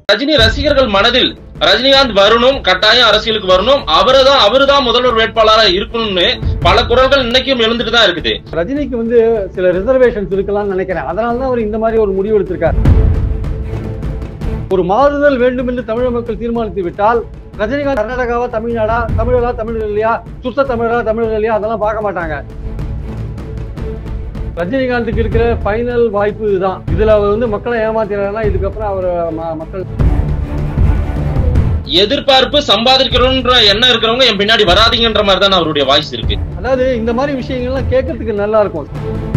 ரஜினி ரசிகர்கள் மனதில் ரஜினிகாந்த் வரணும் கட்டாயம் அரசியலுக்கு வரணும் அவருதான் அவருதான் முதல்வர் வேட்பாளரா இருக்கணும்னு பல குரல்கள் இன்னைக்கும் எழுந்துட்டு தான் இருக்குது ரஜினிக்கு வந்து சில ரிசர்வேஷன்ஸ் இருக்கலாம்னு நினைக்கிறேன் அதனால தான் அவர் இந்த மாதிரி ஒரு முடிவு எடுத்திருக்காரு ஒரு மாறுதல் வேண்டும் என்று தமிழக மக்கள் தீர்மானித்து விட்டால் ரஜினிகாந்த் கர்நாடகாவா தமிழ்நாடா தமிழரா தமிழர் இல்லையா சுத்த தமிழரா தமிழர் இல்லையா அதெல்லாம் பார்க்க மாட்டாங்க ரஜினிகாந்துக்கு இருக்கிற ஃபைனல் வாய்ப்பு இதுதான் இதுல அவர் வந்து மக்களை ஏமாத்தினாருன்னா இதுக்கப்புறம் அவர் ம- மக்கள் எதிர்பார்ப்பு சம்பாதிக்கணும்ன்ற எண்ணம் இருக்கிறவங்க என் பின்னாடி வராதீங்கன்ற மாதிரி தான் அவருடைய வாய்ஸ் இருக்கு அதாவது இந்த மாதிரி விஷயங்கள்லாம் கேட்கறதுக்கு நல்லா இருக்கும்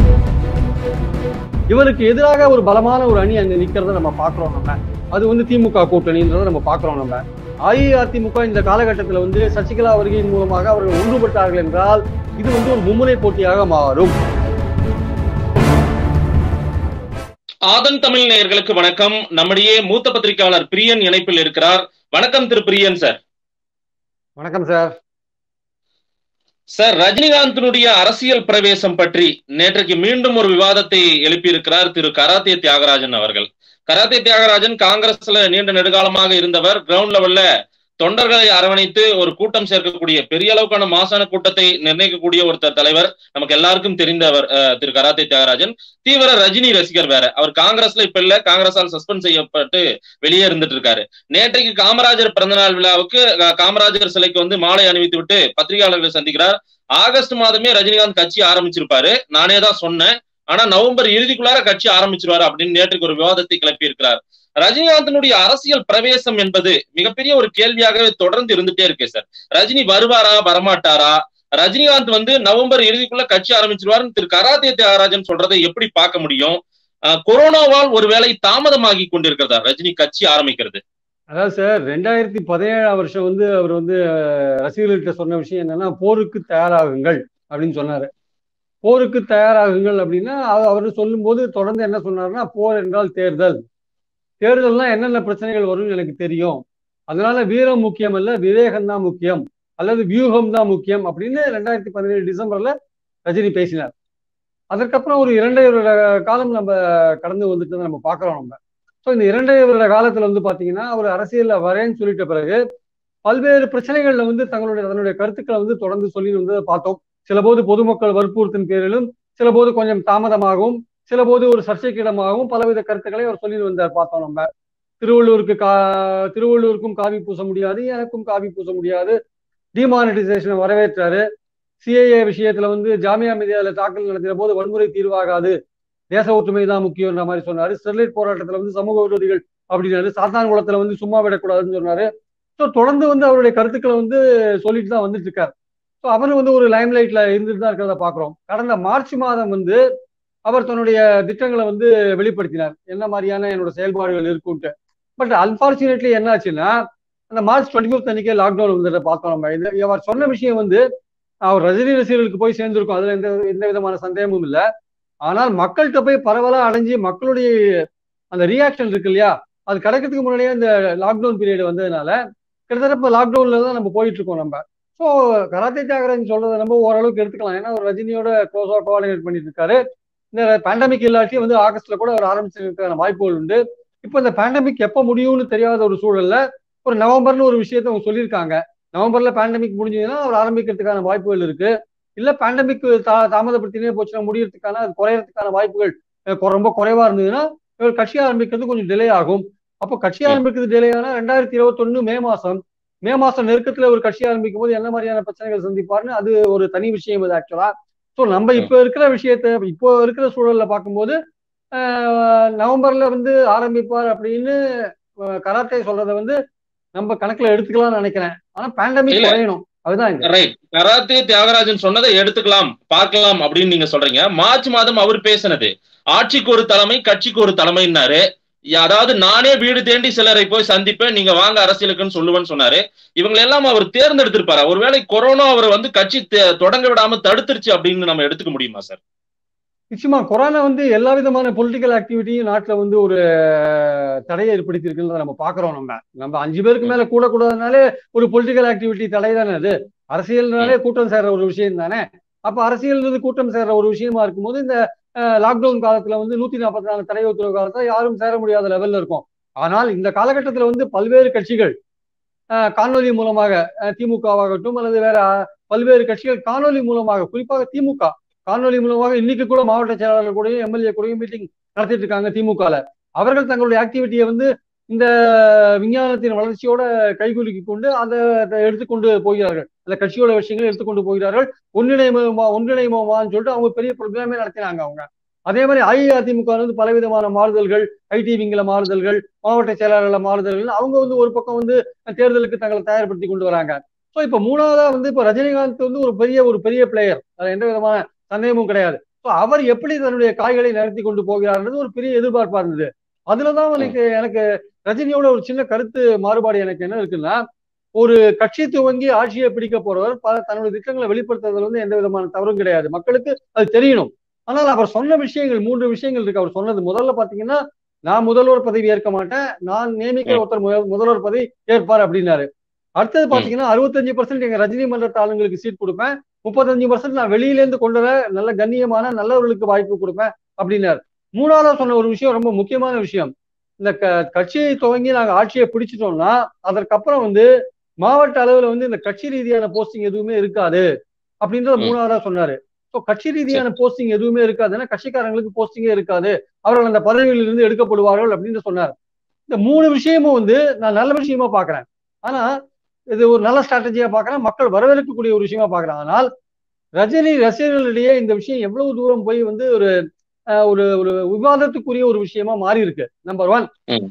இவருக்கு எதிராக ஒரு பலமான ஒரு அணி அங்க நிக்கிறத நம்ம பாக்குறோம் நம்ம அது வந்து திமுக கூட்டணின்றதை நம்ம பாக்குறோம் நம்ம அஇஅதிமுக இந்த காலகட்டத்தில் வந்து சசிகலா வருகையின் மூலமாக அவர்கள் ஒன்றுபட்டார்கள் என்றால் இது வந்து ஒரு மும்முனை போட்டியாக மாறும் ஆதன் தமிழ் நேயர்களுக்கு வணக்கம் நம்முடைய மூத்த பத்திரிகையாளர் பிரியன் இணைப்பில் இருக்கிறார் வணக்கம் திரு பிரியன் சார் வணக்கம் சார் சார் ரஜினிகாந்தினுடைய அரசியல் பிரவேசம் பற்றி நேற்றைக்கு மீண்டும் ஒரு விவாதத்தை எழுப்பியிருக்கிறார் திரு கராத்தே தியாகராஜன் அவர்கள் கராத்தே தியாகராஜன் காங்கிரஸ்ல நீண்ட நெடுகாலமாக இருந்தவர் கிரவுண்ட் லெவல்ல தொண்டர்களை அரவணைத்து ஒரு கூட்டம் சேர்க்கக்கூடிய பெரிய அளவுக்கான மாசான கூட்டத்தை நிர்ணயிக்கக்கூடிய ஒருத்தர் தலைவர் நமக்கு எல்லாருக்கும் தெரிந்தவர் அஹ், திரு கராத்தே தியாகராஜன் தீவிர ரஜினி ரசிகர் வேற அவர் காங்கிரஸ்ல இப்ப இல்ல காங்கிரஸால் சஸ்பெண்ட் செய்யப்பட்டு வெளியே இருந்துட்டு இருக்காரு நேற்றைக்கு காமராஜர் பிறந்தநாள் விழாவுக்கு அஹ், காமராஜர் சிலைக்கு வந்து மாலை அணிவித்து விட்டு பத்திரிகையாளர்களை சந்திக்கிறார் ஆகஸ்ட் மாதமே ரஜினிகாந்த் கட்சி ஆரம்பிச்சிருப்பாரு நானே தான் சொன்னேன் ஆனா நவம்பர் இறுதிக்குள்ளார கட்சி ஆரம்பிச்சிருவாரு அப்படின்னு நேற்றுக்கு ஒரு விவாதத்தை கிளப்பி இருக்கிறார் ரஜினிகாந்தினுடைய அரசியல் பிரவேசம் என்பது மிகப்பெரிய ஒரு கேள்வியாகவே தொடர்ந்து இருந்துட்டே இருக்கு சார் ரஜினி வருவாரா வரமாட்டாரா ரஜினிகாந்த் வந்து நவம்பர் இறுதிக்குள்ள கட்சி ஆரம்பிச்சிருவாருன்னு திரு கராத்தே தியாகராஜன் சொல்றதை எப்படி பார்க்க முடியும் அஹ், கொரோனாவால் ஒருவேளை தாமதமாகி கொண்டிருக்கிறதா ரஜினி கட்சி ஆரம்பிக்கிறது அதாவது சார் ரெண்டாயிரத்தி பதினேழாம் வருஷம் வந்து அவர் வந்து அஹ், ரசிகர்கள்ட்ட சொன்ன விஷயம் என்னன்னா போருக்கு தயாராகுங்கள் அப்படின்னு சொன்னாரு போருக்கு தயாராகுங்கள் அப்படின்னா அவ- அவர் சொல்லும்போது தொடர்ந்து என்ன சொன்னாருன்னா போர் என்றால் தேர்தல் தேர்தல்னா என்னென்ன பிரச்சனைகள் வரும்னு எனக்கு தெரியும் அதனால வீரம் முக்கியம் அல்ல விவேகம் தான் முக்கியம் அல்லது வியூகம் தான் முக்கியம் அப்படின்னு ரெண்டாயிரத்தி பதினேழு டிசம்பர்ல ரஜினி பேசினார் அதற்கப்புறம் ஒரு இரண்டரை வருட காலம் நம்ம கடந்து வந்துட்டு நம்ம பார்க்கிறோம் நம்ம ஸோ இந்த இரண்டரை வருட காலத்துல வந்து பாத்தீங்கன்னா அவர் அரசியல்ல வரேன்னு சொல்லிட்ட பிறகு பல்வேறு பிரச்சனைகள்ல வந்து தங்களுடைய தன்னுடைய கருத்துக்களை வந்து தொடர்ந்து சொல்லி வந்ததை பார்த்தோம் சில போது பொதுமக்கள் வற்புறுத்தின் பேரிலும் சில போது கொஞ்சம் தாமதமாகவும் சில போது ஒரு சர்ச்சைக்கிடமாகவும் பலவித கருத்துக்களை அவர் சொல்லி வந்தார் பார்த்தோம் நம்ம திருவள்ளூருக்கு கா திருவள்ளூருக்கும் காவி பூச முடியாது எனக்கும் காவி பூச முடியாது டிமானிட்டைசேஷனை வரவேற்றாரு சிஏஏ விஷயத்துல வந்து ஜாமியா மீடியால தாக்கல் நடத்தின போது வன்முறை தீர்வாகாது தேச ஒற்றுமை தான் முக்கியம்ன்ற மாதிரி சொன்னாரு ஸ்டெர்லைட் போராட்டத்துல வந்து சமூக விரோதிகள் அப்படின்னாரு சாத்தான்குளத்துல வந்து சும்மா விடக்கூடாதுன்னு சொன்னாரு ஸோ தொடர்ந்து வந்து அவருடைய கருத்துக்களை வந்து சொல்லிட்டு தான் வந்துட்டு இருக்காரு ஸோ அவர் வந்து ஒரு லைம் லைட்ல இருந்துட்டு தான் இருக்கிறத பாக்குறோம் கடந்த மார்ச் மாதம் வந்து அவர் தன்னுடைய திட்டங்களை வந்து வெளிப்படுத்தினார் என்ன மாதிரியான என்னோட செயல்பாடுகள் இருக்குன்ட்டு பட் அன்பார்ச்சுனேட்லி என்ன ஆச்சுன்னா அந்த மார்ச் டுவெண்ட்டி ஃபிஃப்த் அன்னைக்கே லாக்டவுன் வந்ததை பார்த்தோம் நம்ம இது அவர் சொன்ன விஷயம் வந்து அவர் ரஜினி ரசிகர்களுக்கு போய் சேர்ந்திருக்கும் அதுல எந்த எந்த விதமான சந்தேகமும் இல்லை ஆனால் மக்கள்கிட்ட போய் பரவலா அடைஞ்சு மக்களுடைய அந்த ரியாக்ஷன் இருக்கு இல்லையா அது கிடைக்கிறதுக்கு முன்னாடியே இந்த லாக்டவுன் பீரியட் வந்ததுனால கிட்டத்தட்ட இப்போ லாக்டவுன்ல தான் நம்ம போயிட்டு இருக்கோம் நம்ம ஸோ கராத்தே தியாகராஜன் சொல்றதை நம்ம ஓரளவுக்கு எடுத்துக்கலாம் ஏன்னா அவர் ரஜினியோட க்ளோஸாக கோஆர்டினேட் பண்ணிட்டு இருக்காரு இந்த பேண்டமிக் இல்லாட்டி வந்து ஆகஸ்ட்ல கூட அவர் ஆரம்பிச்சிருக்கான வாய்ப்புகள் உண்டு இப்போ இந்த பேண்டமிக் எப்போ முடியும்னு தெரியாத ஒரு சூழல்ல ஒரு நவம்பர்னு ஒரு விஷயத்த அவங்க சொல்லியிருக்காங்க நவம்பர்ல பேண்டமிக் முடிஞ்சதுன்னா அவர் ஆரம்பிக்கிறதுக்கான வாய்ப்புகள் இருக்கு இல்ல பேண்டமிக் தா தாமதப்படுத்தினே போச்சுன்னா முடியறதுக்கான அது குறையறதுக்கான வாய்ப்புகள் அஹ், கொ- ரொம்ப குறைவா இருந்ததுன்னா இவர் கட்சி ஆரம்பிக்கிறது கொஞ்சம் டிலே ஆகும் அப்போ கட்சி ம். ஆரம்பிக்கிறது டிலே ஆனா ரெண்டாயிரத்தி இருபத்தொன்னு மே மாசம் மே மாசம் நெருக்கத்துல ஒரு கட்சி ஆரம்பிக்கும் போது என்ன மாதிரியான பிரச்சனைகள் சந்திப்பாருன்னு அது ஒரு தனி விஷயம் அது ஆக்சுவலா ஸோ நம்ம இப்போ இருக்கிற விஷயத்த இப்போ இருக்கிற சூழல்ல பார்க்கும்போது ஆஹ், நவம்பர்ல வந்து ஆரம்பிப்பார் அப்படின்னு அஹ், கராத்தே சொல்றதை வந்து நம்ம கணக்குல எடுத்துக்கலாம்னு நினைக்கிறேன் ஆனா பேண்டமிக் இல்ல. குறையணும் அதுதான் இங்க ரைட் கராத்தே தியாகராஜன் சொன்னதை எடுத்துக்கலாம் பார்க்கலாம் அப்படின்னு நீங்க சொல்றீங்க மார்ச் மாதம் அவர் பேசினது ஆட்சிக்கு ஒரு தலைமை கட்சிக்கு ஒரு தலைமைன்னாரு அதாவது நானே வீடு தேண்டி சிலரை போய் சந்திப்பேன் நீங்க வாங்க அரசியலுக்குன்னு சொல்லுவேன்னு சொன்னாரு இவங்களை எல்லாம் அவர் தேர்ந்தெடுத்திருப்பாரு ஒருவேளை கொரோனா அவரை வந்து கட்சி தே- தொடங்க விடாம தடுத்துருச்சு அப்படின்னு நம்ம எடுத்துக்க முடியுமா சார் நிச்சயமா கொரோனா வந்து எல்லா விதமான பொலிட்டிக்கல் ஆக்டிவிட்டியும் நாட்டுல வந்து ஒரு தடையை ஏற்படுத்தி இருக்குன்றத நம்ம பாக்குறோம் நம்ம நம்ம அஞ்சு பேருக்கு மேல கூட கூடாதனாலே ஒரு பொலிட்டிக்கல் ஆக்டிவிட்டி தடை தானே அது அரசியல்னாலே கூட்டம் சேர்ற ஒரு விஷயம் தானே அப்ப அரசியல் கூட்டம் சேர்ற ஒரு விஷயமா இருக்கும்போது இந்த லாக்டவுன் காலத்துல வந்து நூத்தி நாற்பத்தி நாலு தடை உத்தரவு காலத்துல யாரும் சேர முடியாத லெவல்ல இருக்கும் ஆனால் இந்த காலகட்டத்தில் வந்து பல்வேறு கட்சிகள் காணொலி மூலமாக திமுகவாகட்டும் அல்லது வேற பல்வேறு கட்சிகள் காணொலி மூலமாக குறிப்பாக திமுக காணொலி மூலமாக இன்னைக்கு கூட மாவட்ட செயலாளர் கூடயும் எம்எல்ஏ கூடயும் மீட்டிங் நடத்திட்டு இருக்காங்க திமுகல அவர்கள் தங்களுடைய ஆக்டிவிட்டியை வந்து இந்த விஞ்ஞானத்தின் வளர்ச்சியோட கைகுலுக்கி கொண்டு அதை எடுத்துக்கொண்டு போகிறார்கள் அந்த கட்சியோட விஷயங்களை எடுத்துக்கொண்டு போகிறார்கள் ஒன்றிணைமா ஒன்றிணைமான்னு சொல்லிட்டு அவங்க பெரிய ப்ரோக்ராமே நடத்தினாங்க அவங்க அதே மாதிரி அஇஅதிமுக வந்து பலவிதமான மாறுதல்கள் ஐடி விங்கில மாறுதல்கள் மாவட்ட செயலாளர்ல மாறுதல்கள் அவங்க வந்து ஒரு பக்கம் வந்து தேர்தலுக்கு தங்களை தயார்படுத்தி கொண்டு வராங்க ஸோ இப்போ மூணாவதா வந்து இப்போ ரஜினிகாந்த் வந்து ஒரு பெரிய ஒரு பெரிய பிளேயர் அது எந்த விதமான சந்தேகமும் கிடையாது ஸோ அவர் எப்படி தன்னுடைய காய்களை நடத்தி கொண்டு போகிறார்ன்றது ஒரு பெரிய எதிர்பார்ப்பா இருந்தது அதுலதான் எனக்கு எனக்கு ரஜினியோட ஒரு சின்ன கருத்து மாறுபாடு எனக்கு என்ன இருக்குன்னா ஒரு கட்சி துவங்கி ஆட்சியை பிடிக்க போறவர் பல தன்னுடைய திட்டங்களை வெளிப்படுத்துறதுல வந்து எந்த விதமான தவறும் கிடையாது மக்களுக்கு அது தெரியணும் ஆனால் அவர் சொன்ன விஷயங்கள் மூன்று விஷயங்கள் இருக்கு அவர் சொன்னது முதல்ல பாத்தீங்கன்னா நான் முதல்வர் பதவி ஏற்க மாட்டேன் நான் நியமிக்கிற ஒருத்தர் முதல்வர் பதவி ஏற்பார் அப்படின்னாரு அடுத்தது பாத்தீங்கன்னா அறுபத்தஞ்சு பர்சன்ட் எங்க ரஜினி மன்றத்து ஆளுங்களுக்கு சீட் கொடுப்பேன் முப்பத்தஞ்சு பர்சன்ட் நான் வெளியில இருந்து கொண்டு வர நல்ல கண்ணியமான நல்லவர்களுக்கு வாய்ப்பு கொடுப்பேன் அப்படின்னாரு மூணாவது சொன்ன ஒரு விஷயம் ரொம்ப முக்கியமான விஷயம் இந்த க கட்சியை துவங்கி நாங்க ஆட்சியை பிடிச்சிட்டோம்னா அதற்கப்புறம் வந்து மாவட்ட அளவுல வந்து இந்த கட்சி ரீதியான போஸ்டிங் எதுவுமே இருக்காது அப்படின்றத மூணாவதா சொன்னாரு ஸோ கட்சி ரீதியான போஸ்டிங் எதுவுமே இருக்காதுன்னா கட்சிக்காரங்களுக்கு போஸ்டிங்கே இருக்காது அவர்கள் அந்த பதவியில் இருந்து எடுக்கப்படுவார்கள் அப்படின்னு சொன்னார் இந்த மூணு விஷயமும் வந்து நான் நல்ல விஷயமா பாக்குறேன் ஆனா இது ஒரு நல்ல ஸ்ட்ராட்டஜியா பாக்குறேன் மக்கள் வரவேற்கக்கூடிய ஒரு விஷயமா பாக்குறேன் ஆனால் ரஜினி ரசிகர்களிடையே இந்த விஷயம் எவ்வளவு தூரம் போய் வந்து ஒரு ஒரு ஒரு விவாதத்துக்குரிய ஒரு விஷயமா மாறி இருக்கு நம்பர் ஒன்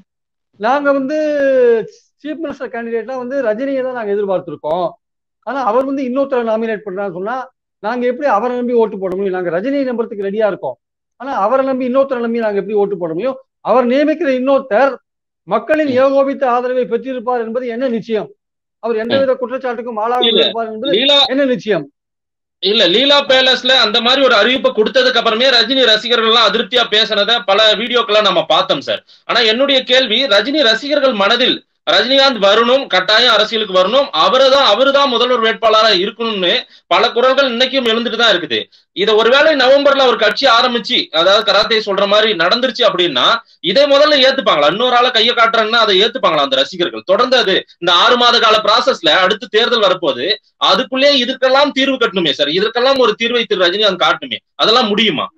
நாங்க வந்து சீஃப் மினிஸ்டர் கேண்டிடேட்டா வந்து ரஜினியை தான் நாங்க எதிர்பார்த்திருக்கோம் ஆனா அவர் வந்து இன்னொருத்தரை நாமினேட் பண்றான்னு சொன்னா நாங்க எப்படி அவரை நம்பி ஓட்டு போட முடியும் நாங்க ரஜினியை நம்புறதுக்கு ரெடியா இருக்கோம் ஆனா அவரை நம்பி இன்னொருத்தரை நம்பி நாங்க எப்படி ஓட்டு போட முடியும் அவர் நியமிக்கிற இன்னொருத்தர் மக்களின் ஏகோபித்த ஆதரவை பெற்றிருப்பார் என்பது என்ன நிச்சயம் அவர் எந்தவித குற்றச்சாட்டுக்கும் ஆளாக இருப்பார் என்பது என்ன நிச்சயம் இல்ல லீலா பேலஸ்ல அந்த மாதிரி ஒரு அறிவிப்பை கொடுத்ததுக்கு அப்புறமே ரஜினி ரசிகர்கள் எல்லாம் அதிருப்தியா பேசினத பல வீடியோக்கெல்லாம் நம்ம பார்த்தோம் சார் ஆனா என்னுடைய கேள்வி ரஜினி ரசிகர்கள் மனதில் ரஜினிகாந்த் வரணும் கட்டாயம் அரசியலுக்கு வரணும் அவரு தான் அவரு தான் முதல்வர் வேட்பாளரா இருக்கணும்னு பல குரல்கள் இன்னைக்கும் எழுந்துட்டு தான் இருக்குது இதை ஒருவேளை நவம்பர்ல ஒரு கட்சி ஆரம்பிச்சு அதாவது கராத்தே சொல்ற மாதிரி நடந்துருச்சு அப்படின்னா இதை முதல்ல ஏத்துப்பாங்களா இன்னொரு ஆளை கையை காட்டுறேன்னா அதை ஏத்துப்பாங்களா அந்த ரசிகர்கள் தொடர்ந்து அது இந்த ஆறு மாத கால ப்ராசஸ்ல அடுத்து தேர்தல் வரப்போது அதுக்குள்ளே இதுக்கெல்லாம் தீர்வு கட்டணுமே சார் இதற்கெல்லாம் ஒரு தீர்வை திரு ரஜினிகாந்த் காட்டணுமே அதெல்லாம் முடியுமா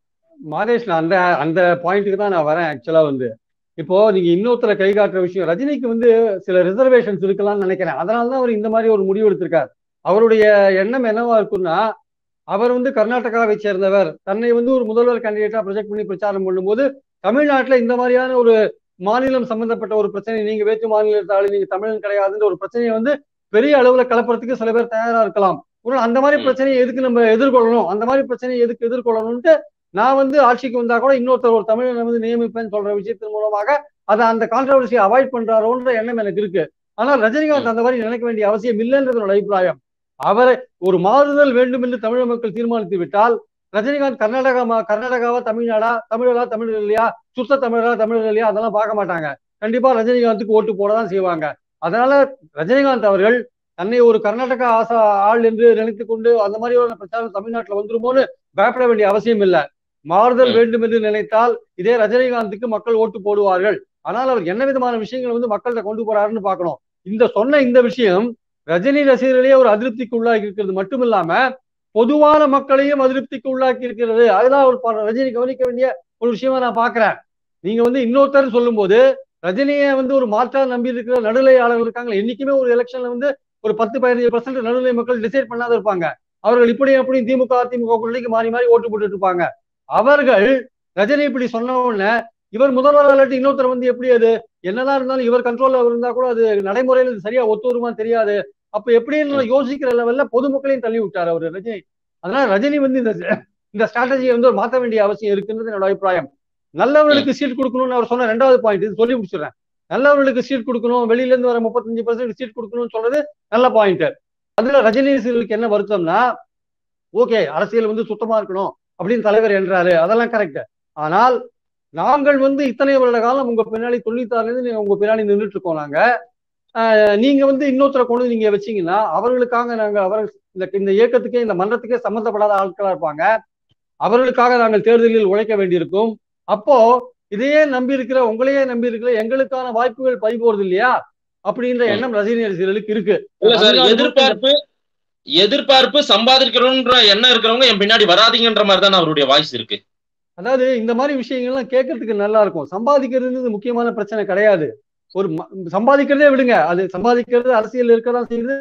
மாதேஷ் நான் அந்த அந்த பாயிண்ட்டுக்கு தான் நான் வரேன் ஆக்சுவலா வந்து இப்போ நீங்க இன்னொருத்தர கை காட்டுற விஷயம் ரஜினிக்கு வந்து சில ரிசர்வேஷன்ஸ் இருக்கலாம்னு நினைக்கிறேன் அதனாலதான் அவர் இந்த மாதிரி ஒரு முடிவு எடுத்திருக்கார் அவருடைய எண்ணம் என்னவா இருக்குன்னா அவர் வந்து கர்நாடகாவை சேர்ந்தவர் தன்னை வந்து ஒரு முதல்வர் கேண்டிடேட்டா ப்ரொஜெக்ட் பண்ணி பிரச்சாரம் பண்ணும்போது தமிழ்நாட்டுல இந்த மாதிரியான ஒரு மாநிலம் சம்பந்தப்பட்ட ஒரு பிரச்சனை நீங்க வேற்று மாநிலத்தாலும் நீங்க தமிழன் கிடையாதுன்ற ஒரு பிரச்சனையை வந்து பெரிய அளவுல கலப்புறதுக்கு சில பேர் தயாரா இருக்கலாம் ஒரு அந்த மாதிரி பிரச்சனையை எதுக்கு நம்ம எதிர்கொள்ளணும் அந்த மாதிரி பிரச்சனையை எதுக்கு எதிர்கொள்ளணும்ட்டு நான் வந்து ஆட்சிக்கு வந்தா கூட இன்னொருத்தர் ஒரு தமிழனை வந்து நியமிப்பேன்னு சொல்ற விஷயத்தின் மூலமாக அதை அந்த கான்ட்ரவர்சியை அவாய்ட் பண்றாரோன்ற எண்ணம் எனக்கு இருக்கு ஆனால் ரஜினிகாந்த் அந்த மாதிரி நினைக்க வேண்டிய அவசியம் இல்லைன்றது என்னோட அபிப்பிராயம் அவரை ஒரு மாறுதல் வேண்டும் என்று தமிழக மக்கள் தீர்மானித்து விட்டால் ரஜினிகாந்த் கர்நாடகா கர்நாடகாவா தமிழ்நாடா தமிழரா தமிழ் இல்லையா சுத்த தமிழரா தமிழர் இல்லையா அதெல்லாம் பார்க்க மாட்டாங்க கண்டிப்பா ரஜினிகாந்துக்கு ஓட்டு போட தான் செய்வாங்க அதனால ரஜினிகாந்த் அவர்கள் தன்னை ஒரு கர்நாடகா ஆசா ஆள் என்று நினைத்து கொண்டு அந்த மாதிரி ஒரு பிரச்சாரம் தமிழ்நாட்டில் வந்துருமோன்னு பயப்பட வேண்டிய அவசியம் இல்லை மாறுதல் வேண்டும் என்று நினைத்தால் இதே ரஜினிகாந்துக்கு மக்கள் ஓட்டு போடுவார்கள் ஆனால் அவர் என்ன விதமான விஷயங்களை வந்து மக்கள்கிட்ட கொண்டு போறாருன்னு பார்க்கணும் இந்த சொன்ன இந்த விஷயம் ரஜினி ரசிகர்களே ஒரு அதிருப்திக்கு உள்ளாக்கி இருக்கிறது மட்டும் இல்லாம பொதுவான மக்களையும் அதிருப்திக்கு உள்ளாக்கி இருக்கிறது அதுதான் ஒரு ரஜினி கவனிக்க வேண்டிய ஒரு விஷயமா நான் பாக்குறேன் நீங்க வந்து இன்னொருத்தர் சொல்லும் போது ரஜினியை வந்து ஒரு மாற்றா நம்பி இருக்கிற நடுநிலையாளர்கள் இருக்காங்க என்னைக்குமே ஒரு எலெக்ஷன்ல வந்து ஒரு பத்து பதினஞ்சு பர்சன்ட் நடுநிலை மக்கள் டிசைட் பண்ணாத இருப்பாங்க அவர்கள் இப்படி அப்படி திமுக அதிமுக கொள்ளைக்கு மாறி மாறி ஓட்டு போட்டுட்டு இருப்பாங்க அவர்கள் ரஜினி இப்படி சொன்ன உடனே இவர் முதல்வர் இல்லாட்டி இன்னொருத்தர் வந்து எப்படி அது என்னதான் இருந்தாலும் இவர் கண்ட்ரோல்ல இருந்தா கூட அது நடைமுறையில சரியா ஒத்து வருமா தெரியாது அப்ப எப்படின்னு யோசிக்கிற லெவல்ல பொதுமக்களையும் தள்ளி விட்டார் அவர் ரஜினி அதனால ரஜினி வந்து இந்த இந்த ஸ்ட்ராட்டஜியை வந்து மாற்ற வேண்டிய அவசியம் இருக்குன்றது என்னோட அபிப்பிராயம் நல்லவர்களுக்கு சீட் கொடுக்கணும்னு அவர் சொன்ன ரெண்டாவது பாயிண்ட் இது சொல்லி முடிச்சிடுறேன் நல்லவர்களுக்கு சீட் கொடுக்கணும் வெளியில இருந்து வர முப்பத்தஞ்சு பர்சன்ட் சீட் கொடுக்கணும்னு சொல்றது நல்ல பாயிண்ட் அதுல ரஜினிகளுக்கு என்ன வருத்தம்னா ஓகே அரசியல் வந்து சுத்தமா இருக்கணும் அப்படின்னு தலைவர் என்றாரு அதெல்லாம் கரெக்ட் ஆனால் நாங்கள் வந்து இத்தனை வருட காலம் உங்க பின்னாடி தொண்ணூத்தாறுல இருந்து உங்க பின்னாடி நின்றுட்டு இருக்கோம் நாங்க நீங்க வந்து இன்னொருத்தரை கொண்டு நீங்க வச்சீங்கன்னா அவர்களுக்காக நாங்க அவர் இந்த இந்த இயக்கத்துக்கே இந்த மன்றத்துக்கே சம்மந்தப்படாத ஆட்களா இருப்பாங்க அவர்களுக்காக நாங்கள் தேர்தலில் உழைக்க வேண்டியிருக்கும் அப்போ இதையே நம்பி இருக்கிற உங்களையே நம்பி இருக்கிற எங்களுக்கான வாய்ப்புகள் பறி போறது இல்லையா அப்படின்ற எண்ணம் ரஜினி ரசிகர்களுக்கு இருக்கு இல்ல சார் எதிர்பார்ப்பு எதிர்பார்ப்பு சம்பாதிக்கணும்ன்ற எண்ணம் இருக்கிறவங்க என் பின்னாடி வராதீங்கன்ற மாதிரி தான் அவருடைய வாய்ஸ் இருக்கு அதாவது இந்த மாதிரி விஷயங்கள்லாம் கேட்கறதுக்கு நல்லா இருக்கும் சம்பாதிக்கிறது முக்கியமான பிரச்சனை கிடையாது ஒரு சம்பாதிக்கிறதே விடுங்க அது சம்பாதிக்கிறது அரசியல் இருக்கதான் செய்யுது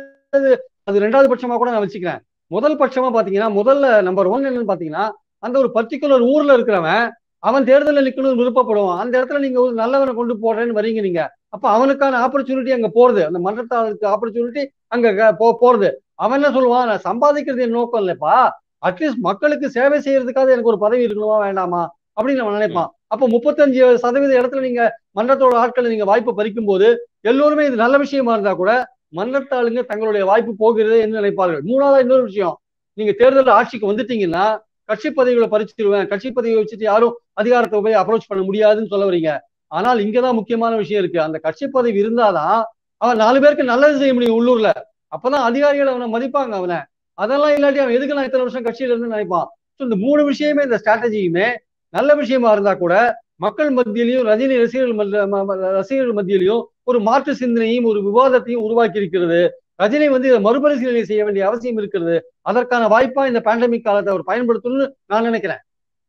அது ரெண்டாவது பட்சமா கூட நான் வச்சுக்கிறேன் முதல் பட்சமா பாத்தீங்கன்னா முதல்ல நம்பர் ஒன் என்னன்னு பாத்தீங்கன்னா அந்த ஒரு பர்டிகுலர் ஊர்ல இருக்கிறவன் அவன் தேர்தலில் நிக்கணும்னு விருப்பப்படுவான் அந்த இடத்துல நீங்க ஒரு நல்லவனை கொண்டு போடுறேன்னு வரீங்க நீங்க அப்ப அவனுக்கான ஆப்பர்ச்சுனிட்டி அங்க போறது அந்த மன்றத்தாளருக்கு ஆப்பர்ச்சுனிட்டி அங்க போறது அவன் என்ன சொல்லுவான் நான் சம்பாதிக்கிறது என் நோக்கம் இல்லப்பா அட்லீஸ்ட் மக்களுக்கு சேவை செய்யறதுக்காக எனக்கு ஒரு பதவி இருக்கணுமா வேண்டாமா அப்படின்னு அவன் நினைப்பான் அப்ப முப்பத்தஞ்சு சதவீத இடத்துல நீங்க மன்றத்தோட ஆட்களை நீங்க வாய்ப்பு பறிக்கும் போது எல்லோருமே இது நல்ல விஷயமா இருந்தா கூட மன்றத்தாளுங்க தங்களுடைய வாய்ப்பு போகிறது என்று நினைப்பார்கள் மூணாவது இன்னொரு விஷயம் நீங்க தேர்தல் ஆட்சிக்கு வந்துட்டீங்கன்னா கட்சி பதவிகளை பறிச்சிருவேன் கட்சி பதவியை வச்சுட்டு யாரும் அதிகாரத்தை போய் அப்ரோச் பண்ண முடியாதுன்னு சொல்ல வரீங்க ஆனால் இங்கதான் முக்கியமான விஷயம் இருக்கு அந்த கட்சி பதவி இருந்தாதான் அவன் நாலு பேருக்கு நல்லது செய்ய முடியும் உள்ளூர்ல அப்பதான் அதிகாரிகள் அவனை மதிப்பாங்க அவனை அதெல்லாம் இல்லாட்டி அவன் எதுக்கு நான் இத்தனை வருஷம் கட்சியில இருந்து நினைப்பான் ஸோ இந்த மூணு விஷயமே இந்த ஸ்ட்ராட்டஜியுமே நல்ல விஷயமா இருந்தா கூட மக்கள் மத்தியிலையும் ரஜினி ரசிகர்கள் ரசிகர்கள் மத்தியிலையும் ஒரு மாற்று சிந்தனையும் ஒரு விவாதத்தையும் உருவாக்கி இருக்கிறது ரஜினி வந்து இதை மறுபரிசீலனை செய்ய வேண்டிய அவசியம் இருக்கிறது அதற்கான வாய்ப்பா இந்த பேண்டமிக் காலத்தை அவர் பயன்படுத்தணும்னு நான் நினைக்கிறேன்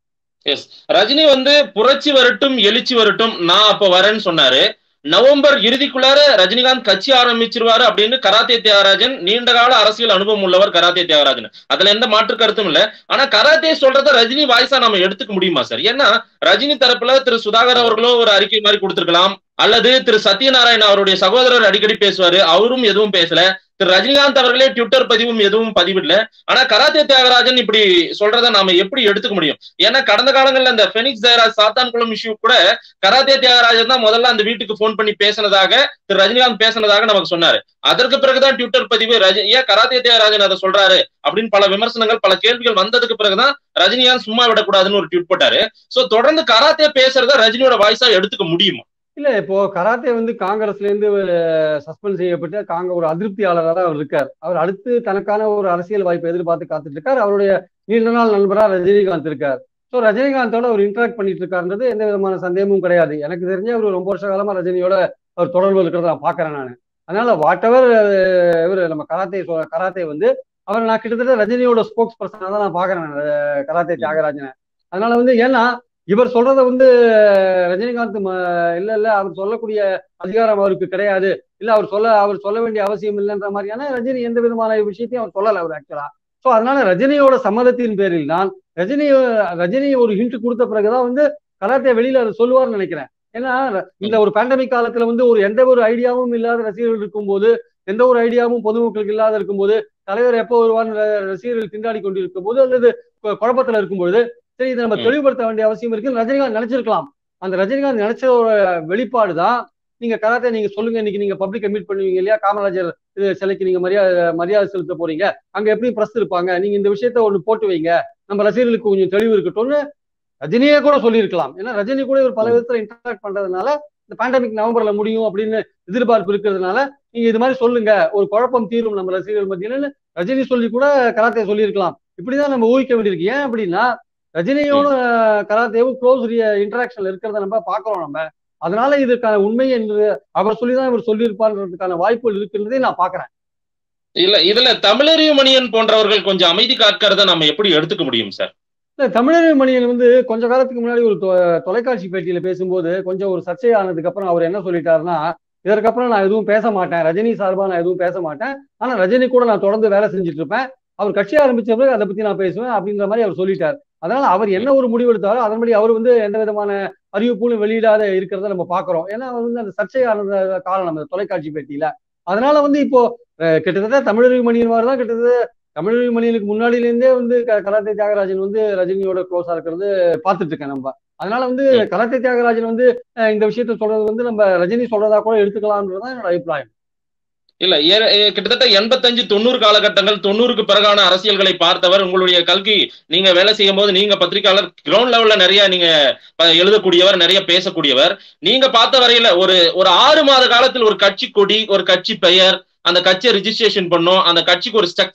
எஸ் ரஜினி வந்து புரட்சி வரட்டும் எழுச்சி வரட்டும் நான் அப்ப வரேன்னு சொன்னாரு நவம்பர் இறுதிக்குள்ளார ரஜினிகாந்த் கட்சி ஆரம்பிச்சிருவாரு அப்படின்னு கராத்தே தியாகராஜன் நீண்ட கால அரசியல் அனுபவம் உள்ளவர் கராத்தே தியாகராஜன் அதுல எந்த மாற்று கருத்தும் இல்ல ஆனா கராத்தே சொல்றத ரஜினி வாய்ஸா நம்ம எடுத்துக்க முடியுமா சார் ஏன்னா ரஜினி தரப்புல திரு சுதாகர் அவர்களோ ஒரு அறிக்கை மாதிரி கொடுத்திருக்கலாம் அல்லது திரு சத்யநாராயண் அவருடைய சகோதரர் அடிக்கடி பேசுவாரு அவரும் எதுவும் பேசல திரு ரஜினிகாந்த் அவர்களே ட்விட்டர் பதிவும் எதுவும் பதிவிடல ஆனா கராத்தே தியாகராஜன் இப்படி சொல்றத நாம எப்படி எடுத்துக்க முடியும் ஏன்னா கடந்த காலங்கள்ல இந்த பெனிக்ஸ் ஜெயராஜ் சாத்தான்குளம் இஷ்யூ கூட கராத்தே தியாகராஜன் தான் முதல்ல அந்த வீட்டுக்கு போன் பண்ணி பேசினதாக திரு ரஜினிகாந்த் பேசினதாக நமக்கு சொன்னாரு அதற்கு பிறகுதான் ட்விட்டர் பதிவு ரஜி ஏன் கராத்தே தியாகராஜன் அதை சொல்றாரு அப்படின்னு பல விமர்சனங்கள் பல கேள்விகள் வந்ததுக்கு பிறகுதான் ரஜினிகாந்த் சும்மா விடக்கூடாதுன்னு ஒரு ட்வீட் போட்டாரு சோ தொடர்ந்து கராத்தே பேசுறத ரஜினியோட வாய்ஸா எடுத்துக்க முடியுமா இல்ல இப்போ கராத்தே வந்து காங்கிரஸ்ல இருந்து சஸ்பெண்ட் செய்யப்பட்டு காங்க ஒரு அதிருப்தியாளராக தான் அவர் இருக்கார் அவர் அடுத்து தனக்கான ஒரு அரசியல் வாய்ப்பை எதிர்பார்த்து காத்துட்டு இருக்கார் அவருடைய நீண்ட நாள் நண்பரா ரஜினிகாந்த் இருக்கார் ஸோ ரஜினிகாந்தோட அவர் இன்டராக்ட் பண்ணிட்டு இருக்காருன்றது எந்த விதமான சந்தேகமும் கிடையாது எனக்கு தெரிஞ்ச அவர் ரொம்ப வருஷ காலமா ரஜினியோட அவர் தொடர்பு இருக்கிறத நான் பாக்குறேன் நான் அதனால வாட் எவர் இவர் நம்ம கராத்தே கராத்தே வந்து அவர் நான் கிட்டத்தட்ட ரஜினியோட ஸ்போக்ஸ் பர்சனாக தான் நான் பாக்குறேன் கராத்தே தியாகராஜனை அதனால வந்து ஏன்னா இவர் சொல்றத வந்து ரஜினிகாந்த் இல்ல இல்ல அவர் சொல்லக்கூடிய அதிகாரம் அவருக்கு கிடையாது இல்ல அவர் சொல்ல அவர் சொல்ல வேண்டிய அவசியம் இல்லைன்ற மாதிரியான ரஜினி எந்த விதமான விஷயத்தையும் அவர் சொல்லல அவர் ஆக்சுவலா சோ அதனால ரஜினியோட சம்மதத்தின் பேரில் தான் ரஜினி ரஜினி ஒரு ஹிண்ட் கொடுத்த பிறகுதான் வந்து கலாத்தை வெளியில அதை சொல்லுவார்னு நினைக்கிறேன் ஏன்னா இந்த ஒரு பேண்டமிக் காலத்துல வந்து ஒரு எந்த ஒரு ஐடியாவும் இல்லாத ரசிகர்கள் இருக்கும்போது எந்த ஒரு ஐடியாவும் பொதுமக்களுக்கு இல்லாத இருக்கும்போது தலைவர் எப்போ வருவார்னு ரசிகர்கள் திண்டாடி கொண்டு இருக்கும் போது அல்லது குழப்பத்துல இருக்கும்போது சரி இதை நம்ம தெளிவுபடுத்த வேண்டிய அவசியம் இருக்கு ரஜினிகாந்த் நினைச்சிருக்கலாம் அந்த ரஜினிகாந்த் நினைச்ச ஒரு வெளிப்பாடு தான் நீங்க கராத்தே நீங்க சொல்லுங்க இன்னைக்கு நீங்க பப்ளிக்கை மீட் பண்ணுவீங்க இல்லையா காமராஜர் இது சிலைக்கு நீங்க மரியாதை மரியாதை செலுத்த போறீங்க அங்க எப்படி பிரஸ் இருப்பாங்க நீங்க இந்த விஷயத்த ஒண்ணு போட்டு வைங்க நம்ம ரசிகர்களுக்கு கொஞ்சம் தெளிவு இருக்கட்டும்னு ரஜினியே கூட சொல்லியிருக்கலாம் ஏன்னா ரஜினி கூட ஒரு பல விதத்துல இன்டராக்ட் பண்றதுனால இந்த பேண்டமிக் நவம்பர்ல முடியும் அப்படின்னு எதிர்பார்ப்பு இருக்கிறதுனால நீங்க இது மாதிரி சொல்லுங்க ஒரு குழப்பம் தீரும் நம்ம ரசிகர்கள் மத்தியில ரஜினி சொல்லி கூட கராத்தே சொல்லியிருக்கலாம் இப்படிதான் நம்ம ஊகிக்க வேண்டியிருக்கு ஏன் அப்படின்னா ரஜினியோட கராத்தேவும் க்ளோஸ் இன்டராக்ஷன்ல இருக்கிறத நம்ம பாக்குறோம் நம்ம அதனால இதுக்கான உண்மை என்று அவர் சொல்லிதான் இவர் சொல்லியிருப்பார்ன்றதுக்கான வாய்ப்புகள் இருக்குன்றதை நான் பாக்குறேன் இல்ல இதுல தமிழறிவு மணியன் போன்றவர்கள் கொஞ்சம் அமைதி காக்கிறத நம்ம எப்படி எடுத்துக்க முடியும் சார் இல்ல தமிழறிவு மணியன் வந்து கொஞ்ச காலத்துக்கு முன்னாடி ஒரு தொலைக்காட்சி பேட்டியில பேசும்போது கொஞ்சம் ஒரு சர்ச்சை ஆனதுக்கு அப்புறம் அவர் என்ன சொல்லிட்டாருன்னா இதற்கப்புறம் நான் எதுவும் பேச மாட்டேன் ரஜினி சார்பா நான் எதுவும் பேச மாட்டேன் ஆனா ரஜினி கூட நான் தொடர்ந்து வேலை செஞ்சுட்டு இருப்பேன் அவர் கட்சி ஆரம்பிச்ச பிறகு அதை பத்தி நான் பேசுவேன் அப்படின்ற மாதிரி அவர் சொல்லிட்டார் அதனால அவர் என்ன ஒரு முடிவு எடுத்தாரோ அதன்படி அவர் வந்து எந்த விதமான அறிவிப்புகளும் வெளியிடாத இருக்கிறத நம்ம பாக்குறோம் ஏன்னா அவர் வந்து அந்த சர்ச்சையான காரணம் அந்த தொலைக்காட்சி பேட்டியில அதனால வந்து இப்போ கிட்டத்தட்ட தமிழறிவு மணியன் மாதிரி தான் கிட்டத்தட்ட தமிழறிவு மணியனுக்கு முன்னாடியிலேருந்தே வந்து கலாத்தை தியாகராஜன் வந்து ரஜினியோட க்ளோஸா இருக்கிறது பார்த்துட்டு இருக்கேன் நம்ம அதனால வந்து கலாத்தை தியாகராஜன் வந்து இந்த விஷயத்த சொல்றது வந்து நம்ம ரஜினி சொல்றதா கூட எடுத்துக்கலாம்ன்றதுதான் என்னோட அபிப்பிராயம் இல்ல கிட்டத்தட்ட எண்பத்தஞ்சு தொண்ணூறு காலகட்டங்கள் தொண்ணூறுக்கு பிறகான அரசியல்களை பார்த்தவர் உங்களுடைய கல்கி நீங்க வேலை செய்யும் போது நீங்க பத்திரிகையாளர் கிரவுண்ட் லெவல்ல நிறைய நீங்க எழுதக்கூடியவர் நிறைய பேசக்கூடியவர் நீங்க பார்த்த வரையில ஒரு ஒரு ஆறு மாத காலத்தில் ஒரு கட்சி கொடி ஒரு கட்சி பெயர் அந்த கட்சியை ரிஜிஸ்ட்ரேஷன் பண்ணும் அந்த கட்சிக்கு ஒரு ஸ்ட்ரக்சர்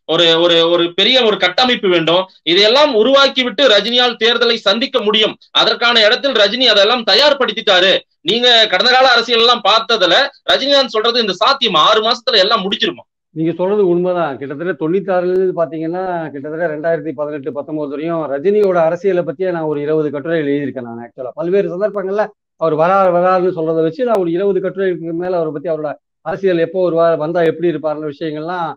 ஒரு ஒரு ஒரு பெரிய ஒரு கட்டமைப்பு வேண்டும் இதையெல்லாம் உருவாக்கி விட்டு ரஜினியால் தேர்தலை சந்திக்க முடியும் அதற்கான இடத்தில் ரஜினி அதெல்லாம் தயார்படுத்திட்டாரு நீங்க கடந்த கால அரசியல் எல்லாம் பார்த்ததுல ரஜினிகாந்த் சொல்றது இந்த சாத்தியம் ஆறு மாசத்துல எல்லாம் முடிச்சிருமா நீங்க சொல்றது உண்மைதான் கிட்டத்தட்ட தொண்ணூத்தாறுல இருந்து பாத்தீங்கன்னா கிட்டத்தட்ட ரெண்டாயிரத்தி பதினெட்டு பத்தொன்பது வரையும் ரஜினியோட அரசியலை பத்தியே நான் ஒரு இருபது கட்டுரை எழுதியிருக்கேன் நான் ஆக்சுவலா பல்வேறு சந்தர்ப்பங்கள்ல அவர் வராரு வராருன்னு சொல்றதை வச்சு நான் ஒரு இருபது கட்டுரைக்கு மேல அவரை பத்தி அவரோட அரசியல் எப்போ வருவார் வந்தா எப்படி இருப்பாருன்ற விஷயங்கள்லாம்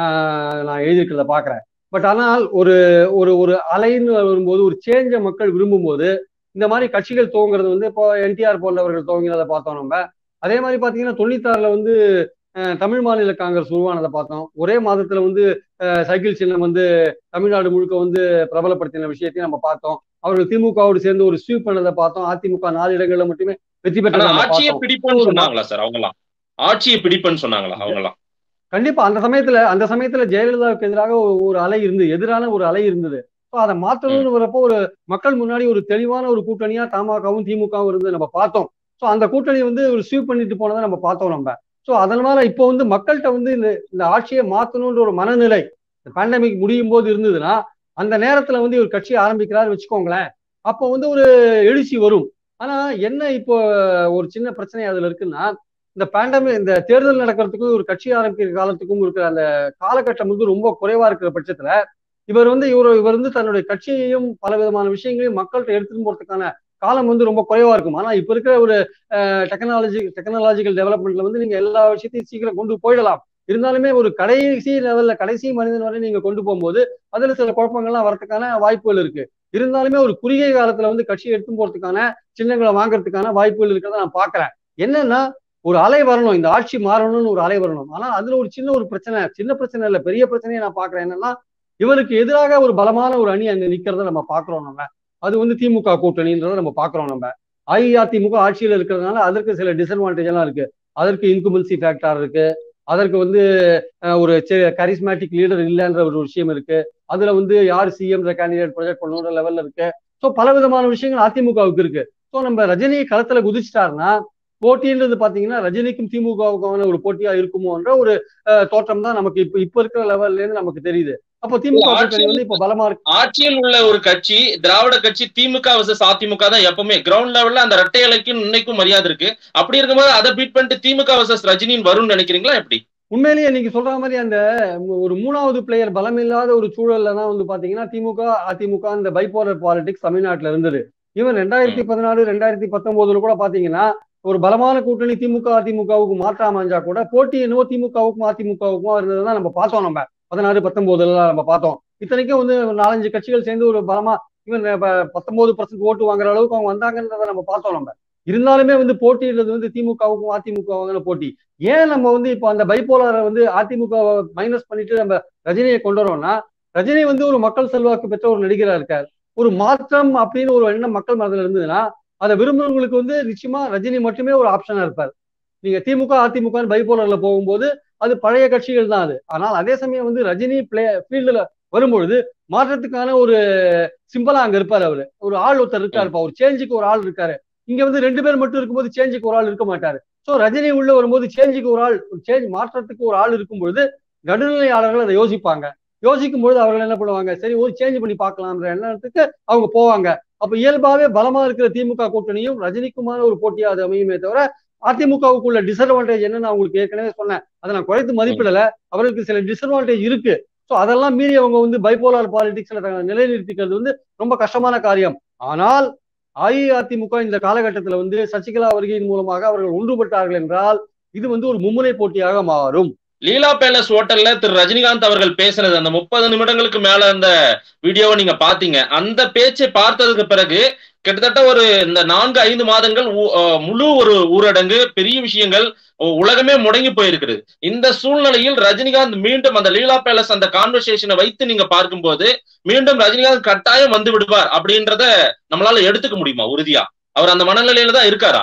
நான் எழுதியிருக்கிறத பாக்குறேன் பட் ஆனால் ஒரு ஒரு ஒரு அலைன்னு வரும்போது ஒரு சேஞ்ச மக்கள் விரும்பும் போது இந்த மாதிரி கட்சிகள் துவங்குறது வந்து இப்போ என்டிஆர் போன்றவர்கள் துவங்கினதை பார்த்தோம் நம்ம அதே மாதிரி பாத்தீங்கன்னா தொண்ணூத்தாறுல வந்து தமிழ் மாநில காங்கிரஸ் உருவானதை பார்த்தோம் ஒரே மாதத்துல வந்து சைக்கிள் சின்னம் வந்து தமிழ்நாடு முழுக்க வந்து பிரபலப்படுத்தின விஷயத்தையும் நம்ம பார்த்தோம் அவர்கள் திமுகவோடு சேர்ந்து ஒரு ஸ்வீப் பண்ணதை பார்த்தோம் அதிமுக நாலு இடங்கள்ல மட்டுமே வெற்றி பெற்ற ஆட்சியை பிடிப்புன்னு சொன்னாங்களா சார் அவங்கலாம் ஆட்சியை பிடிப்புன்னு சொன்னாங்களா அவங்கலாம் கண்டிப்பா அந்த சமயத்துல அந்த சமயத்துல ஜெயலலிதாவுக்கு எதிராக ஒரு அலை இருந்தது எதிரான ஒரு அலை இருந்தது ஸோ அதை மாற்றணும்னு வரப்போ ஒரு மக்கள் முன்னாடி ஒரு தெளிவான ஒரு கூட்டணியா தமாகவும் திமுகவும் இருந்து நம்ம பார்த்தோம் ஸோ அந்த கூட்டணி வந்து ஒரு ஸ்வீப் பண்ணிட்டு போனதை நம்ம பார்த்தோம் நம்ம ஸோ அதனால இப்போ வந்து மக்கள்கிட்ட வந்து இந்த இந்த ஆட்சியை மாற்றணுன்ற ஒரு மனநிலை இந்த பேண்டமிக் முடியும் போது இருந்ததுன்னா அந்த நேரத்துல வந்து ஒரு கட்சி ஆரம்பிக்கிறாரு வச்சுக்கோங்களேன் அப்போ வந்து ஒரு எழுச்சி வரும் ஆனா என்ன இப்போ ஒரு சின்ன பிரச்சனை அதுல இருக்குன்னா இந்த பேண்டமிக் இந்த தேர்தல் நடக்கிறதுக்கும் ஒரு கட்சி ஆரம்பிக்கிற காலத்துக்கும் இருக்கிற அந்த காலகட்டம் வந்து ரொம்ப குறைவா இருக்கிற பட்சத்துல இவர் வந்து இவர் இவர் வந்து தன்னுடைய கட்சியையும் பல விதமான விஷயங்களையும் மக்கள்கிட்ட எடுத்துட்டு போறதுக்கான காலம் வந்து ரொம்ப குறைவா இருக்கும் ஆனா இப்ப இருக்கிற ஒரு டெக்னாலஜி டெக்னாலஜிக்கல் டெவலப்மெண்ட்ல வந்து நீங்க எல்லா விஷயத்தையும் சீக்கிரம் கொண்டு போயிடலாம் இருந்தாலுமே ஒரு கடைசி லெவல்ல கடைசி மனிதன் வரை நீங்க கொண்டு போகும்போது அதுல சில குழப்பங்கள்லாம் வரதுக்கான வாய்ப்புகள் இருக்கு இருந்தாலுமே ஒரு குறுகிய காலத்துல வந்து கட்சி எடுத்து போறதுக்கான சின்னங்களை வாங்குறதுக்கான வாய்ப்புகள் இருக்கிறத நான் பாக்குறேன் என்னன்னா ஒரு அலை வரணும் இந்த ஆட்சி மாறணும்னு ஒரு அலை வரணும் ஆனா அதுல ஒரு சின்ன ஒரு பிரச்சனை சின்ன பிரச்சனை இல்ல பெரிய பிரச்சனையை நான் பாக்குறேன் என்னன்னா இவருக்கு எதிராக ஒரு பலமான ஒரு அணி அங்க நிக்கிறத நம்ம பாக்குறோம் நம்ம அது வந்து திமுக கூட்டணின்றத நம்ம பாக்குறோம் நம்ம அஇஅதிமுக ஆட்சியில் இருக்கிறதுனால அதற்கு சில டிஸ்அட்வான்டேஜ் எல்லாம் இருக்கு அதற்கு இன்குபன்சி ஃபேக்டர் இருக்கு அதற்கு வந்து ஒரு கரிஸ்மேட்டிக் லீடர் இல்லைன்ற ஒரு விஷயம் இருக்கு அதுல வந்து யார் சிஎம் கேண்டிடேட் ப்ரொஜெக்ட் பண்ணணுன்ற லெவல்ல இருக்கு ஸோ பல விதமான விஷயங்கள் அதிமுகவுக்கு இருக்கு ஸோ நம்ம ரஜினி களத்துல குதிச்சிட்டாருன்னா போட்டின்றது பாத்தீங்கன்னா ரஜினிக்கும் திமுகவுக்கான ஒரு போட்டியா இருக்குமோன்ற ஒரு தோற்றம் தான் நமக்கு இப்ப இப்ப இருக்கிற லெவல்ல இருந்து நமக்கு தெரியுது அப்போ திமுக கூட்டணி வந்து இப்ப பலமா இருக்கு ஆட்சியில் உள்ள ஒரு கட்சி திராவிட கட்சி திமுக வர்சஸ் அதிமுக தான் எப்பவுமே கிரவுண்ட் லெவல்ல அந்த ரெட்டை இலைக்கும் இன்னைக்கும் மரியாதை இருக்கு அப்படி இருக்கும்போது அதை பீட் பண்ணிட்டு திமுக வர்சஸ் ரஜினின்னு வரும்னு நினைக்கிறீங்களா எப்படி உண்மையிலேயே நீங்க சொல்ற மாதிரி அந்த ஒரு மூணாவது பிளேயர் பலம் இல்லாத ஒரு சூழல்ல தான் வந்து பாத்தீங்கன்னா திமுக அதிமுக இந்த பைபோலர் பாலிடிக்ஸ் தமிழ்நாட்டுல இருந்தது ஈவன் ரெண்டாயிரத்தி பதினாலு ரெண்டாயிரத்தி பத்தொன்பதுல கூட பாத்தீங்கன்னா ஒரு பலமான கூட்டணி திமுக அதிமுகவுக்கு மாற்ற அமைஞ்சா கூட போட்டி என்னவோ திமுகவுக்கும் அதிமுகவுக்கும் இருந்ததுதான் நம்ம பார்த்தோம் நம்ம பதினாறு பத்தொன்பதுல நம்ம பார்த்தோம் இத்தனைக்கும் வந்து நாலஞ்சு கட்சிகள் சேர்ந்து ஒரு பலமா ஈவன் பத்தொன்பது பர்சன்ட் ஓட்டு வாங்குற அளவுக்கு அவங்க வந்தாங்கன்றத நம்ம பார்த்தோம் நம்ம இருந்தாலுமே வந்து போட்டின்றது வந்து திமுகவுக்கும் அதிமுகவுக்கான போட்டி ஏன் நம்ம வந்து இப்போ அந்த பைபோலரை வந்து அதிமுக மைனஸ் பண்ணிட்டு நம்ம ரஜினியை கொண்டு வரோம்னா ரஜினி வந்து ஒரு மக்கள் செல்வாக்கு பெற்ற ஒரு நடிகரா இருக்கார் ஒரு மாற்றம் அப்படின்னு ஒரு எண்ணம் மக்கள் மனதில் இருந்ததுன்னா அதை விரும்புறவங்களுக்கு வந்து நிச்சயமா ரஜினி மட்டுமே ஒரு ஆப்ஷனா இருப்பார் நீங்க திமுக அதிமுக பைபோலர்ல போகும்போது அது பழைய கட்சிகள் தான் அது ஆனால் அதே சமயம் வந்து ரஜினி பிளே ஃபீல்டுல வரும்பொழுது மாற்றத்துக்கான ஒரு சிம்பிளா அங்க இருப்பாரு அவரு ஒரு ஆள் ஒருத்தர் இருக்காரு ஒரு சேஞ்சுக்கு ஒரு ஆள் இருக்காரு இங்க வந்து ரெண்டு பேர் மட்டும் இருக்கும்போது சேஞ்சுக்கு ஒரு ஆள் இருக்க மாட்டாரு சோ ரஜினி உள்ள வரும்போது சேஞ்சுக்கு ஒரு ஆள் சேஞ்ச் மாற்றத்துக்கு ஒரு ஆள் இருக்கும் பொழுது நடுநிலையாளர்கள் அதை யோசிப்பாங்க யோசிக்கும் பொழுது அவர்கள் என்ன பண்ணுவாங்க சரி ஒரு சேஞ்ச் பண்ணி பார்க்கலாம்ன்ற எண்ணத்துக்கு அவங்க போவாங்க அப்ப இயல்பாவே பலமா இருக்கிற திமுக கூட்டணியும் ரஜினிக்குமான ஒரு போட்டியா அது அமையுமே தவிர அதிமுகவுக்குள்ள டிஸ்அட்வான்டேஜ் என்னன்னு நான் உங்களுக்கு ஏற்கனவே சொன்னேன் அதை நான் குறைத்து மதிப்பிடல அவர்களுக்கு சில டிஸ்அட்வான்டேஜ் இருக்கு ஸோ அதெல்லாம் மீறி அவங்க வந்து பைபோலார் பாலிடிக்ஸ்ல நிலைநிறுத்திக்கிறது வந்து ரொம்ப கஷ்டமான காரியம் ஆனால் அஇஅதிமுக இந்த காலகட்டத்துல வந்து சசிகலா வருகையின் மூலமாக அவர்கள் ஒன்றுபட்டார்கள் என்றால் இது வந்து ஒரு மும்முனை போட்டியாக மாறும் லீலா பேலஸ் ஹோட்டல்ல திரு ரஜினிகாந்த் அவர்கள் பேசினது அந்த முப்பது நிமிடங்களுக்கு மேல அந்த வீடியோவை நீங்க பாத்தீங்க அந்த பேச்சை பார்த்ததுக்கு பிறகு கிட்டத்தட்ட ஒரு இந்த நான்கு ஐந்து மாதங்கள் முழு ஒரு ஊரடங்கு பெரிய விஷயங்கள் உலகமே முடங்கி போயிருக்குது இந்த சூழ்நிலையில் ரஜினிகாந்த் மீண்டும் அந்த லீலா பேலஸ் அந்த கான்வர்சேஷனை வைத்து நீங்க பார்க்கும்போது மீண்டும் ரஜினிகாந்த் கட்டாயம் வந்து விடுவார் அப்படின்றத நம்மளால எடுத்துக்க முடியுமா உறுதியா அவர் அந்த மனநிலையில தான் இருக்காரா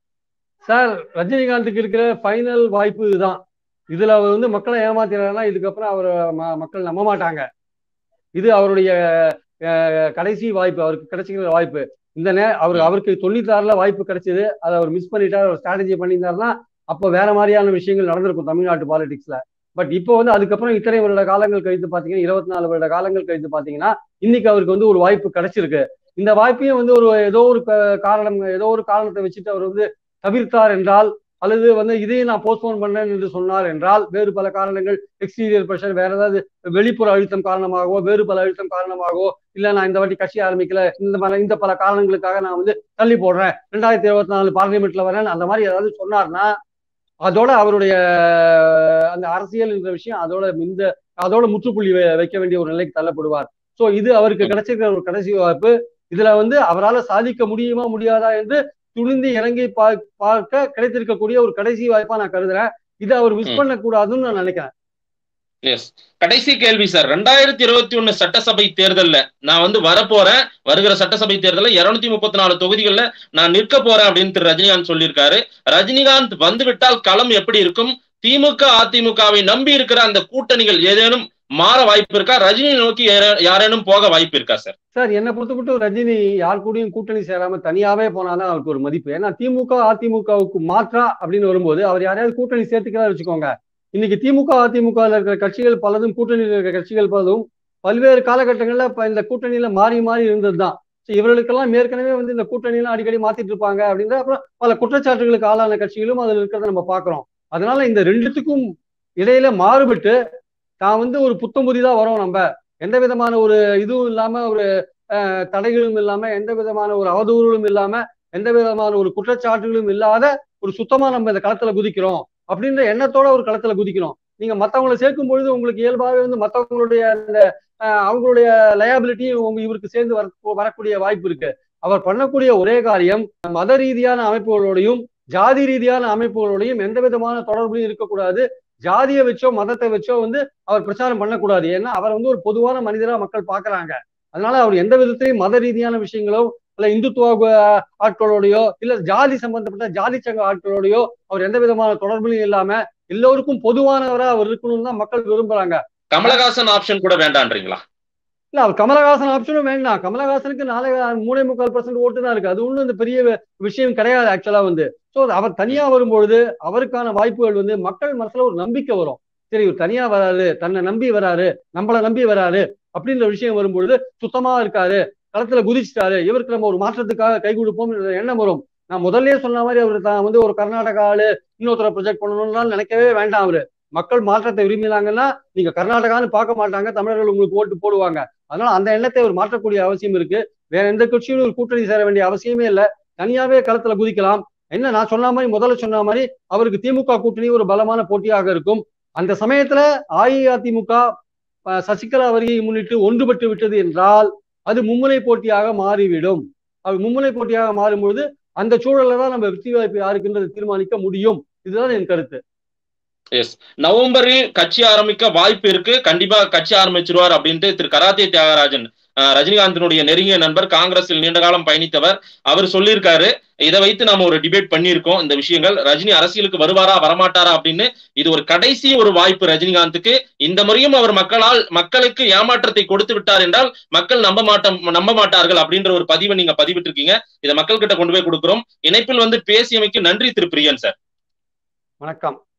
சார் ரஜினிகாந்துக்கு இருக்கிற ஃபைனல் வாய்ப்பு இதுதான் இதுல அவர் வந்து மக்களை ஏமாத்தினாருன்னா இதுக்கப்புறம் அவர் மக்கள் நம்ப மாட்டாங்க இது அவருடைய கடைசி வாய்ப்பு அவருக்கு கிடைச்சிக்கிற வாய்ப்பு இந்த நே அவர் அவருக்கு தொண்ணூத்தாறுல வாய்ப்பு கிடைச்சது அதை அவர் மிஸ் பண்ணிட்டார் அவர் ஸ்ட்ராட்டஜி பண்ணியிருந்தாருன்னா அப்போ வேற மாதிரியான விஷயங்கள் நடந்திருக்கும் தமிழ்நாட்டு பாலிடிக்ஸ்ல பட் இப்போ வந்து அதுக்கப்புறம் இத்தனை வருட காலங்கள் கழித்து பாத்தீங்கன்னா இருபத்தி நாலு வருட காலங்கள் கழித்து பாத்தீங்கன்னா இன்னைக்கு அவருக்கு வந்து ஒரு வாய்ப்பு கிடைச்சிருக்கு இந்த வாய்ப்பையும் வந்து ஒரு ஏதோ ஒரு காரணம் ஏதோ ஒரு காரணத்தை வச்சுட்டு அவர் வந்து தவிர்த்தார் என்றால் அல்லது வந்து இதையும் நான் போஸ்ட்போன் பண்ணேன் என்று சொன்னார் என்றால் வேறு பல காரணங்கள் எக்ஸ்டீரியர் ப்ரெஷர் வேற ஏதாவது வெளிப்புற அழுத்தம் காரணமாகவோ வேறு பல அழுத்தம் காரணமாகவோ இல்ல நான் இந்த வாட்டி கட்சி ஆரம்பிக்கல இந்த மாதிரி இந்த பல காரணங்களுக்காக நான் வந்து தள்ளி போடுறேன் ரெண்டாயிரத்தி இருபத்தி நாலு பார்லிமெண்ட்ல வரேன் அந்த மாதிரி ஏதாவது சொன்னார்னா அதோட அவருடைய அந்த அரசியல் என்ற விஷயம் அதோட இந்த அதோட முற்றுப்புள்ளி வைக்க வேண்டிய ஒரு நிலைக்கு தள்ளப்படுவார் சோ இது அவருக்கு கிடைச்சிருக்கிற ஒரு கடைசி வாய்ப்பு இதுல வந்து அவரால் சாதிக்க முடியுமா முடியாதா என்று துணிந்து இறங்கி பார்க்க கிடைத்திருக்கக்கூடிய ஒரு கடைசி வாய்ப்பா நான் கருதுறேன் இதை அவர் மிஸ் பண்ண கூடாதுன்னு நான் நினைக்கிறேன் எஸ் கடைசி கேள்வி சார் ரெண்டாயிரத்தி இருபத்தி ஒண்ணு சட்டசபை தேர்தல்ல நான் வந்து வரப்போறேன் வருகிற சட்டசபை தேர்தல்ல இருநூத்தி முப்பத்தி நாலு தொகுதிகள்ல நான் நிற்க போறேன் அப்படின்னு திரு ரஜினிகாந்த் சொல்லியிருக்காரு ரஜினிகாந்த் வந்துவிட்டால் களம் எப்படி இருக்கும் திமுக அதிமுகவை நம்பி இருக்கிற அந்த கூட்டணிகள் ஏதேனும் மாற வாய்ப்பு இருக்கா ரஜினி நோக்கி யாரேனும் போக வாய்ப்பு இருக்கா சார் சார் என்னை பொறுத்த மட்டும் ரஜினி யார் கூடயும் கூட்டணி சேராம தனியாவே போனாதான் அவருக்கு ஒரு மதிப்பு ஏன்னா திமுக அதிமுகவுக்கு மாற்றா அப்படின்னு வரும்போது அவர் யாரையாவது கூட்டணி சேர்த்துக்கிறா வச்சுக்கோங்க இன்னைக்கு திமுக அதிமுக இருக்கிற கட்சிகள் பலதும் கூட்டணியில் இருக்கிற கட்சிகள் பலதும் பல்வேறு காலகட்டங்கள்ல இந்த கூட்டணியில மாறி மாறி இருந்தது தான் இவர்களுக்கெல்லாம் ஏற்கனவே வந்து இந்த கூட்டணியெல்லாம் அடிக்கடி மாத்திட்டு இருப்பாங்க அப்படின்ற அப்புறம் பல குற்றச்சாட்டுகளுக்கு ஆளான கட்சிகளும் அதில் இருக்கிறத நம்ம பாக்குறோம் அதனால இந்த ரெண்டுத்துக்கும் இடையில மாறுபட்டு தான் வந்து ஒரு புத்தம் புதிதா வரோம் நம்ம எந்த விதமான ஒரு இதுவும் இல்லாம ஒரு தடைகளும் இல்லாம எந்த விதமான ஒரு அவதூறுகளும் இல்லாம எந்த விதமான ஒரு குற்றச்சாட்டுகளும் இல்லாத ஒரு சுத்தமா நம்ம இந்த களத்துல குதிக்கிறோம் அப்படின்ற எண்ணத்தோட ஒரு களத்துல குதிக்கிறோம் நீங்க மத்தவங்களை சேர்க்கும் பொழுது உங்களுக்கு இயல்பாகவே வந்து மத்தவங்களுடைய அந்த அவங்களுடைய லயபிலிட்டியும் இவருக்கு சேர்ந்து வர வரக்கூடிய வாய்ப்பு இருக்கு அவர் பண்ணக்கூடிய ஒரே காரியம் மத ரீதியான அமைப்புகளோடையும் ஜாதி ரீதியான அமைப்புகளோடையும் எந்த விதமான தொடர்புலையும் இருக்கக்கூடாது ஜாதியை வச்சோ மதத்தை வச்சோ வந்து அவர் பிரச்சாரம் பண்ணக்கூடாது ஏன்னா அவர் வந்து ஒரு பொதுவான மனிதரா மக்கள் பாக்குறாங்க அதனால அவர் எந்த விதத்திலையும் மத ரீதியான விஷயங்களோ இல்ல இந்துத்துவ ஆட்களோடையோ இல்ல ஜாதி சம்பந்தப்பட்ட ஜாதி சங்க ஆட்களோடையோ அவர் எந்த விதமான தொடர்புலையும் இல்லாம எல்லோருக்கும் பொதுவானவரா அவர் இருக்கணும்னு தான் மக்கள் விரும்புறாங்க கமலஹாசன் ஆப்ஷன் கூட வேண்டான்றீங்களா இல்ல அவர் கமலஹாசன் ஆப்ஷனும் வேண்டாம் கமலஹாசனுக்கு நாளை மூணே முக்கால் பர்சன்ட் ஓட்டு தான் இருக்கு அது ஒன்றும் இந்த பெரிய விஷயம் கிடையாது ஆக்சுவலா வந்து ஸோ அவர் தனியா வரும்பொழுது அவருக்கான வாய்ப்புகள் வந்து மக்கள் மனசுல ஒரு நம்பிக்கை வரும் சரி இவர் தனியா வராரு தன்னை நம்பி வராரு நம்மளை நம்பி வராரு அப்படின்ற விஷயம் வரும்பொழுது சுத்தமா இருக்காரு களத்துல குதிச்சிட்டாரு இவருக்கு நம்ம ஒரு மாற்றத்துக்காக கை கொடுப்போம் எண்ணம் வரும் நான் முதல்ல சொன்ன மாதிரி அவர் தான் வந்து ஒரு கர்நாடகா ஆளு இன்னொருத்தர ப்ரொஜெக்ட் பண்ணணும்னு நினைக்கவே வேண்டாம் அவரு மக்கள் மாற்றத்தை விரும்பினாங்கன்னா நீங்க கர்நாடகான்னு பார்க்க மாட்டாங்க தமிழர்கள் உங்களுக்கு ஓட்டு போடுவாங்க அதனால அந்த எண்ணத்தை அவர் மாற்றக்கூடிய அவசியம் இருக்கு வேற எந்த கட்சியும் ஒரு கூட்டணி சேர வேண்டிய அவசியமே இல்லை தனியாவே களத்துல குதிக்கலாம் என்ன நான் சொன்ன மாதிரி முதல்ல சொன்ன மாதிரி அவருக்கு திமுக கூட்டணி ஒரு பலமான போட்டியாக இருக்கும் அந்த சமயத்துல அஇஅதிமுக சசிகலா வருகையை முன்னிட்டு ஒன்றுபட்டு விட்டது என்றால் அது மும்முனை போட்டியாக மாறிவிடும் அது மும்முனை போட்டியாக மாறும்பொழுது அந்த சூழல்ல தான் நம்ம வெற்றி வாய்ப்பு யாருக்குன்றது தீர்மானிக்க முடியும் இதுதான் என் கருத்து எஸ் நவம்பரில் கட்சி ஆரம்பிக்க வாய்ப்பு இருக்கு கண்டிப்பா கட்சி ஆரம்பிச்சிருவார் அப்படின்ட்டு திரு கராத்தே தியாகராஜன் ரஜினிகாந்தினுடைய நெருங்கிய நண்பர் காங்கிரஸில் நீண்ட காலம் பயணித்தவர் அவர் சொல்லியிருக்காரு இதை வைத்து நாம ஒரு டிபேட் பண்ணியிருக்கோம் இந்த விஷயங்கள் ரஜினி அரசியலுக்கு வருவாரா வரமாட்டாரா அப்படின்னு இது ஒரு கடைசி ஒரு வாய்ப்பு ரஜினிகாந்துக்கு இந்த முறையும் அவர் மக்களால் மக்களுக்கு ஏமாற்றத்தை கொடுத்து விட்டார் என்றால் மக்கள் நம்ப மாட்டோம் நம்ப மாட்டார்கள் அப்படின்ற ஒரு பதிவை நீங்க பதிவிட்டு இருக்கீங்க இதை மக்கள் கிட்ட கொண்டு போய் கொடுக்கிறோம் இணைப்பில் வந்து பேசியமைக்கு நன்றி திரு பிரியன் சார் வணக்கம்